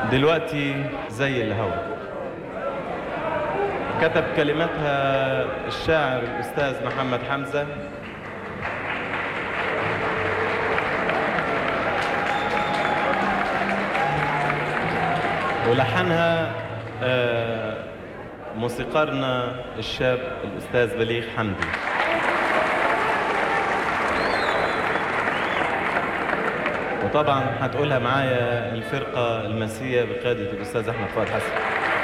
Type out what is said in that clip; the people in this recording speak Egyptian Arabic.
دلوقتي زي الهوى كتب كلماتها الشاعر الأستاذ محمد حمزة ولحنها آه، موسيقارنا الشاب الأستاذ بليغ حمدي وطبعا هتقولها معايا الفرقة المسية بقيادة الأستاذ أحمد فؤاد حسن